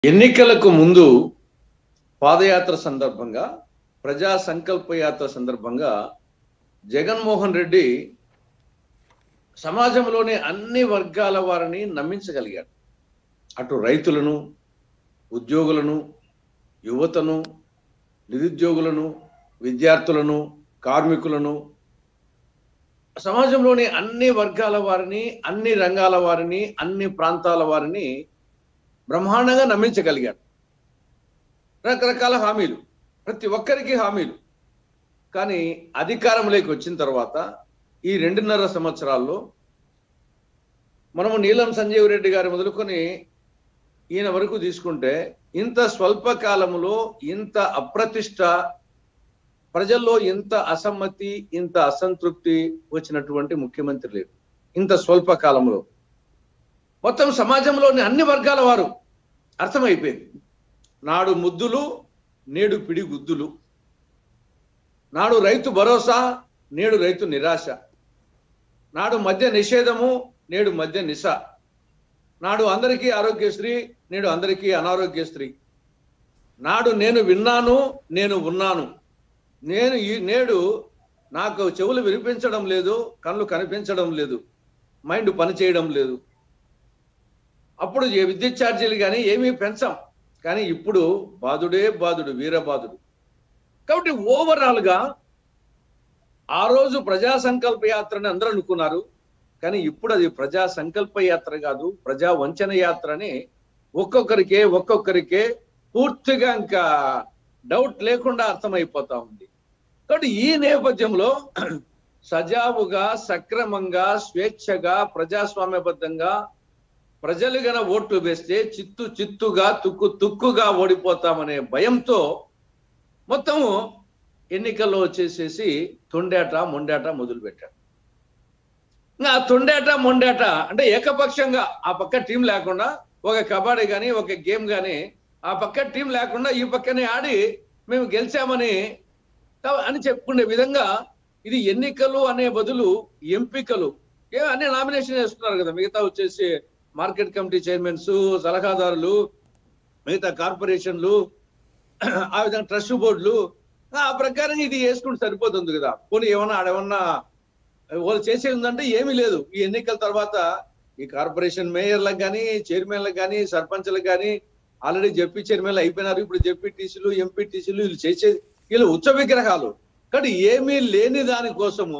ఎన్నికలకు ముందు పాదయాత్ర సందర్భంగా ప్రజా సంకల్ప యాత్ర సందర్భంగా జగన్మోహన్ రెడ్డి సమాజంలోని అన్ని వర్గాల వారిని నమ్మించగలిగాడు అటు రైతులను ఉద్యోగులను యువతను నిరుద్యోగులను విద్యార్థులను కార్మికులను సమాజంలోని అన్ని వర్గాల వారిని అన్ని రంగాల వారిని అన్ని ప్రాంతాల వారిని బ్రహ్మాండంగా నమ్మించగలిగాడు రకరకాల హామీలు ప్రతి ఒక్కరికి హామీలు కానీ అధికారంలోకి వచ్చిన తర్వాత ఈ రెండున్నర సంవత్సరాల్లో మనము నీలం సంజీవ్ రెడ్డి గారు మొదలుకొని ఈయన వరకు తీసుకుంటే ఇంత స్వల్ప కాలంలో ఇంత అప్రతిష్ట ప్రజల్లో ఇంత అసమ్మతి ఇంత అసంతృప్తి వచ్చినటువంటి ముఖ్యమంత్రి లేడు ఇంత స్వల్ప కాలంలో మొత్తం సమాజంలోని అన్ని వర్గాల వారు అర్థమైపోయింది నాడు ముద్దులు నేడు పిడి గుద్దులు నాడు రైతు భరోసా నేడు రైతు నిరాశ నాడు మద్య నిషేధము నేడు మద్య నిశ నాడు అందరికీ ఆరోగ్యశ్రీ నేడు అందరికీ అనారోగ్యశ్రీ నాడు నేను విన్నాను నేను ఉన్నాను నేను ఈ నేడు నాకు చెవులు వినిపించడం లేదు కళ్ళు కనిపించడం లేదు మైండ్ పనిచేయడం లేదు అప్పుడు ఏ విద్యుత్ ఛార్జీలు కానీ ఏమీ పెంచాం కానీ ఇప్పుడు బాధుడే బాధుడు వీరబాధుడు కాబట్టి ఓవరాల్ గా ఆ రోజు ప్రజా సంకల్ప యాత్రని అందరూ అనుకున్నారు కానీ ఇప్పుడు అది ప్రజా సంకల్ప యాత్ర కాదు ప్రజా వంచన యాత్ర అని ఒక్కొక్కరికే ఒక్కొక్కరికే పూర్తిగా ఇంకా డౌట్ లేకుండా అర్థమైపోతా ఉంది కాబట్టి ఈ నేపథ్యంలో సజావుగా సక్రమంగా స్వేచ్ఛగా ప్రజాస్వామ్యబద్ధంగా ప్రజలు గన ఓట్లు వేస్తే చిత్తు చిత్తుగా తుక్కు తుక్కుగా ఓడిపోతామనే భయంతో మొత్తము ఎన్నికల్లో వచ్చేసేసి తొండేట మొండేట మొదలు పెట్టాడు ఇంకా ఆ తొండేట మొండేట అంటే ఏకపక్షంగా ఆ పక్క టీం లేకుండా ఒక కబడ్డీ కానీ ఒక గేమ్ కానీ ఆ పక్క టీం లేకుండా ఈ పక్కనే ఆడి మేము గెలిచామని కా- అని చెప్పుకునే విధంగా ఇది ఎన్నికలు అనే బదులు ఎంపికలు ఏ అన్ని నామినేషన్ చేస్తున్నారు కదా మిగతా వచ్చేసి మార్కెట్ కమిటీ చైర్మన్స్ సలహాదారులు మిగతా కార్పొరేషన్లు ఆ విధంగా ట్రస్ట్ బోర్డులు ఆ ప్రకారం ఇది వేసుకుంటే సరిపోతుంది కదా పోనీ ఏమన్నా ఆడేమన్నా వాళ్ళు చేసేది ఉందంటే ఏమీ లేదు ఈ ఎన్నికల తర్వాత ఈ కార్పొరేషన్ మేయర్లకు కానీ చైర్మన్లకు కానీ సర్పంచ్లకు కానీ ఆల్రెడీ జెపీ చైర్మన్లు అయిపోయినారు ఇప్పుడు జెపీ టీసీలు ఎంపీ టీసీలు వీళ్ళు చేసేది వీళ్ళు ఉచ్చ విగ్రహాలు కానీ ఏమీ లేని దాని కోసము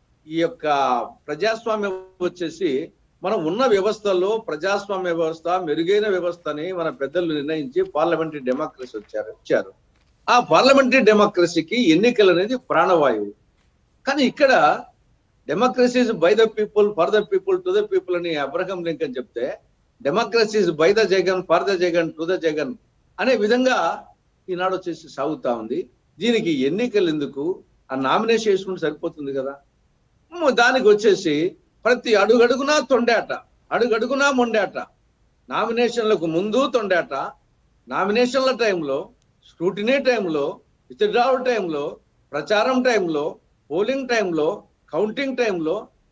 ఈ యొక్క ప్రజాస్వామ్యం వచ్చేసి మనం ఉన్న వ్యవస్థల్లో ప్రజాస్వామ్య వ్యవస్థ మెరుగైన వ్యవస్థని మన పెద్దలు నిర్ణయించి పార్లమెంటరీ డెమోక్రసీ వచ్చారు ఇచ్చారు ఆ పార్లమెంటరీ డెమోక్రసీకి ఎన్నికలు అనేది ప్రాణవాయువు కానీ ఇక్కడ democracy by the people for the people to the people అని అబ్రహం లింకన్ చెప్తే democracy by the Jagan for the Jagan to the Jagan అనే విధంగా ఈనాడు వచ్చేసి సాగుతా ఉంది దీనికి ఎన్నికలు ఎందుకు ఆ నామినేషన్ చేసుకుంటే సరిపోతుంది కదా మ్, దానికి వచ్చేసి ప్రతి అడుగడుగునా తొండాట అడుగడుగునా మొండాట నామినేషన్లకు ముందు తొండాట నామినేషన్ల టైంలో స్క్రూటినీ టైంలో విత్డ్రావల్ టైంలో ప్రచారం టైంలో పోలింగ్ టైంలో కౌంటింగ్ టైంలో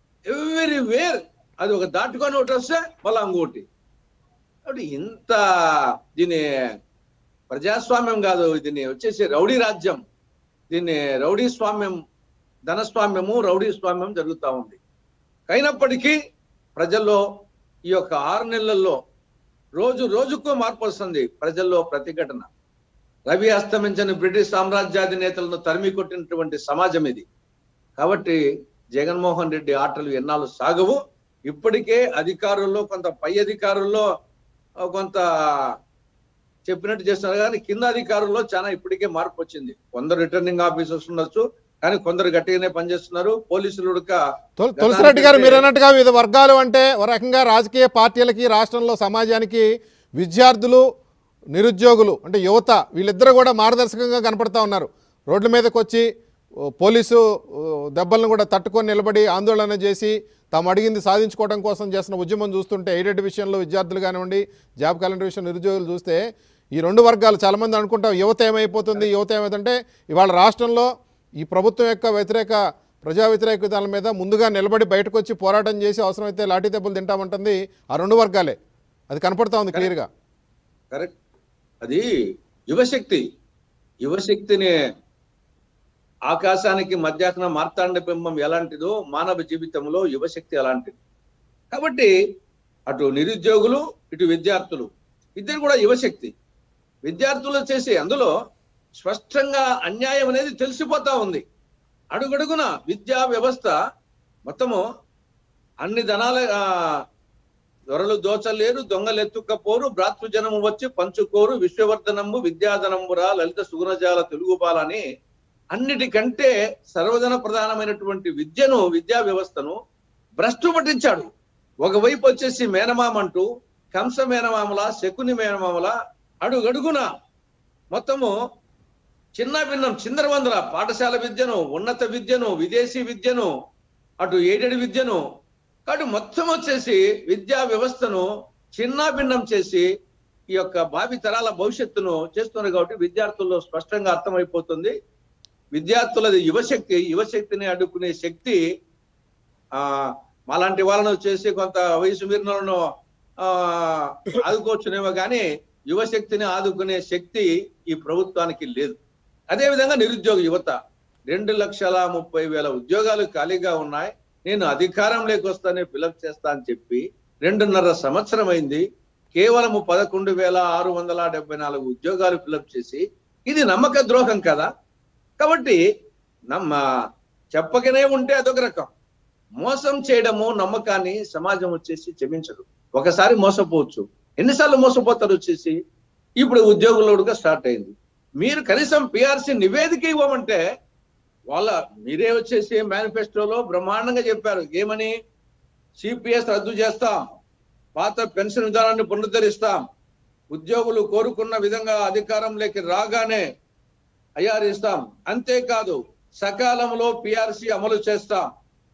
ఎవ్రీ వేర్ అది ఒక దాటుకొని ఒకటి వస్తే మళ్ళీ ఇంకోటి కాబట్టి ఇంత దీని ప్రజాస్వామ్యం కాదు దీన్ని వచ్చేసి రౌడీ రాజ్యం దీన్ని రౌడీ స్వామ్యం ధనస్వామ్యము రౌడీ స్వామ్యం జరుగుతూ ఉంది అయినప్పటికీ ప్రజల్లో ఈ యొక్క ఆరు నెలల్లో రోజు రోజుకు మార్పు వస్తుంది ప్రజల్లో ప్రతిఘటన రవి అస్తమించని బ్రిటిష్ సామ్రాజ్యాధినేతలను తరిమి కొట్టినటువంటి సమాజం ఇది కాబట్టి జగన్మోహన్ రెడ్డి ఆటలు ఎన్నాళ్ళు సాగవు ఇప్పటికే అధికారుల్లో కొంత పై అధికారుల్లో ఆ, కొంత చెప్పినట్టు చేస్తున్నారు కానీ కింద అధికారుల్లో చాలా ఇప్పటికే మార్పు వచ్చింది కొందరు రిటర్నింగ్ ఆఫీసర్స్ ఉండొచ్చు కానీ కొందరు గట్టిగానే పనిచేస్తున్నారు పోలీసులు ఉడక తుల- తులసిరెడ్డి గారు మీరు అన్నట్టుగా వివిధ వర్గాలు అంటే ఒక రకంగా రాజకీయ పార్టీలకి రాష్ట్రంలో సమాజానికి విద్యార్థులు నిరుద్యోగులు అంటే యువత వీళ్ళిద్దరూ కూడా మార్గదర్శకంగా కనపడతా ఉన్నారు రోడ్ల మీదకి వచ్చి ఓ, పోలీసు ఓ, దెబ్బలను కూడా తట్టుకొని నిలబడి ఆందోళన చేసి తాము అడిగింది సాధించుకోవడం కోసం చేస్తున్న ఉద్యమం చూస్తుంటే ఎయిడెడ్ విషయంలో విద్యార్థులు కానివ్వండి జాబ్ క్యాలెండర్ విషయం నిరుద్యోగులు చూస్తే ఈ రెండు వర్గాలు చాలామంది అనుకుంటాం యువత ఏమైపోతుంది యువత ఏమైందంటే ఇవాళ రాష్ట్రంలో ఈ ప్రభుత్వం యొక్క వ్యతిరేక ప్రజా వ్యతిరేక విధానాల మీద ముందుగా నిలబడి బయటకు వచ్చి పోరాటం చేసి అవసరమైతే లాఠీ దెబ్బలు తింటామంటుంది ఆ రెండు వర్గాలే అది కనపడతా ఉంది క్లియర్గా కరెక్ట్ అది యువశక్తి యువశక్తిని ఆకాశానికి మధ్యాహ్న మార్తాండ బింబం ఎలాంటిదో మానవ జీవితంలో యువశక్తి అలాంటిది కాబట్టి అటు నిరుద్యోగులు ఇటు విద్యార్థులు ఇద్దరు కూడా యువశక్తి విద్యార్థులు చేసే అందులో స్పష్టంగా అన్యాయం అనేది తెలిసిపోతా ఉంది అడుగడుగున విద్యా వ్యవస్థ మొత్తము అన్ని ధనాల ఆ, దొరలు దోచలేరు దొంగలు ఎత్తుకపోరు భ్రాతృజనము వచ్చి పంచుకోరు విశ్వవర్ధనము విద్యాధనమురా లలిత సుగుణజాల తెలుగు బాలని అన్నిటికంటే సర్వజన ప్రధానమైనటువంటి విద్యను విద్యా వ్యవస్థను భ్రష్టు పట్టించాడు ఒకవైపు వచ్చేసి మేనమామ అంటూ కంస మేనమామల శకుని మేనమామల అడుగడుగున మొత్తము చిన్న భిన్నం చిందరవందర పాఠశాల విద్యను ఉన్నత విద్యను విదేశీ విద్యను అటు ఎయిడెడ్ విద్యను కాబట్టి మొత్తం వచ్చేసి విద్యా వ్యవస్థను చిన్న భిన్నం చేసి ఈ యొక్క భావి తరాల భవిష్యత్తును చేస్తున్నారు కాబట్టి విద్యార్థుల్లో స్పష్టంగా అర్థమైపోతుంది విద్యార్థులది యువశక్తి యువశక్తిని అడ్డుకునే శక్తి ఆ మాలాంటి వాళ్ళను చేసి కొంత వయసు మీరినలను ఆ ఆదుకోవచ్చునేమో కానీ యువశక్తిని ఆదుకునే శక్తి ఈ ప్రభుత్వానికి లేదు అదే విధంగా నిరుద్యోగ యువత రెండు లక్షల ముప్పై వేల ఉద్యోగాలు ఖాళీగా ఉన్నాయి నేను అధికారం లేకొస్తానే ఫిలప్ చేస్తా అని చెప్పి రెండున్నర సంవత్సరం అయింది కేవలం పదకొండు వేల ఆరు వందల డెబ్బై నాలుగు ఉద్యోగాలు ఫిలప్ చేసి ఇది నమ్మక ద్రోహం కదా కాబట్టి నమ్మ చెప్పకనే ఉంటే అదొక రకం మోసం చేయడము నమ్మకాన్ని సమాజం వచ్చేసి క్షమించదు ఒకసారి మోసపోవచ్చు ఎన్నిసార్లు మోసపోతారు వచ్చేసి ఇప్పుడు ఉద్యోగులుగా స్టార్ట్ అయింది మీరు కనీసం పిఆర్సి నివేదిక ఇవ్వమంటే వాళ్ళ మీరే వచ్చేసి మేనిఫెస్టోలో బ్రహ్మాండంగా చెప్పారు ఏమని సిపిఎస్ రద్దు చేస్తాం పాత పెన్షన్ విధానాన్ని పునరుద్ధరిస్తాం ఉద్యోగులు కోరుకున్న విధంగా అధికారంలోకి రాగానే ఐఆర్ ఇస్తాం అంతేకాదు సకాలంలో పిఆర్సి అమలు చేస్తాం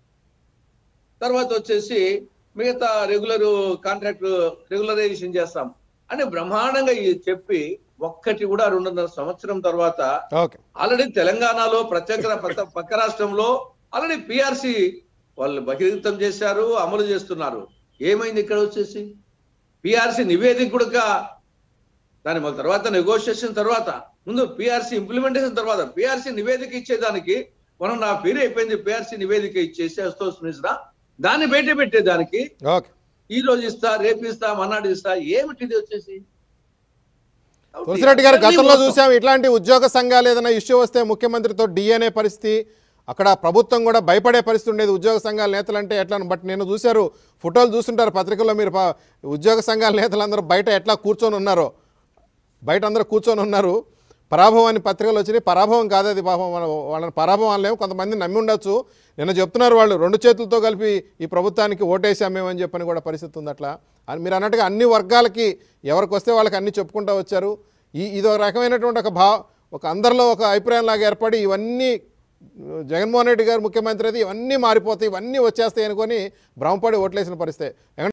తర్వాత వచ్చేసి మిగతా రెగ్యులర్ కాంట్రాక్ట్ రెగ్యులరైజేషన్ చేస్తాం అని బ్రహ్మాండంగా ఇది చెప్పి ఒక్కటి కూడా రెండున్నర సంవత్సరం తర్వాత ఓకే ఆల్రెడీ తెలంగాణలో ప్రత్యేక పక్క- పక్క రాష్ట్రంలో ఆల్రెడీ పిఆర్సి వాళ్ళు బహిర్గతం చేశారు అమలు చేస్తున్నారు ఏమైంది ఇక్కడ వచ్చేసి పిఆర్సి నివేదిక కూడా దాని మళ్ళీ తర్వాత నెగోషియేషన్ తర్వాత ముందు పిఆర్సి ఇంప్లిమెంటేషన్ తర్వాత పిఆర్సి నివేదిక ఇచ్చేదానికి మనం నా పేరు అయిపోయింది పిఆర్సి నివేదిక ఇచ్చేసి అస్తోస్ మిశ్రా దాన్ని బయట పెట్టేదానికి ఓకే ఈ రోజు ఇస్తా రేపు ఇస్తా మన్నాడు ఇస్తా ఏమిటి ఇది వచ్చేసి తులసిరెడ్డి గారు అన్నీ గతంలో మోసం. చూసాం ఇట్లాంటి ఉద్యోగ సంఘాలు ఏదైనా ఇష్యూ వస్తే ముఖ్యమంత్రితో డిఎన్ఏ పరిస్థితి అక్కడ ప్రభుత్వం కూడా భయపడే పరిస్థితి ఉండేది ఉద్యోగ సంఘాల నేతలు అంటే ఎట్లా బట్ నేను చూశారు ఫోటోలు చూస్తుంటారు పత్రికల్లో మీరు ప- ఉద్యోగ సంఘాల నేతలందరూ బయట ఎట్లా కూర్చొని ఉన్నారో బయట అందరూ కూర్చొని ఉన్నారు పరాభవం అని పత్రికలు వచ్చినాయి పరాభవం కాదు అది పాపం మన వాళ్ళని పరాభవం అనలేము కొంతమంది నమ్మి ఉండొచ్చు నిన్న చెప్తున్నారు వాళ్ళు రెండు చేతులతో కలిపి ఈ ప్రభుత్వానికి ఓటేసాం మేమని చెప్పని కూడా పరిస్థితి ఉంది అట్లా అని మీరు అన్నట్టుగా అన్ని వర్గాలకి ఎవరికి వస్తే వాళ్ళకి అన్ని చెప్పుకుంటూ వచ్చారు ఈ ఇది ఒక రకమైనటువంటి ఒక భా ఒక అందరిలో ఒక అభిప్రాయం లాగా ఏర్పడి ఇవన్నీ జగన్మోహన్ రెడ్డి గారు ముఖ్యమంత్రి అయితే ఇవన్నీ మారిపోతాయి ఇవన్నీ వచ్చేస్తాయి అనుకొని భ్రమపడి ఓట్లేసిన పరిస్థితి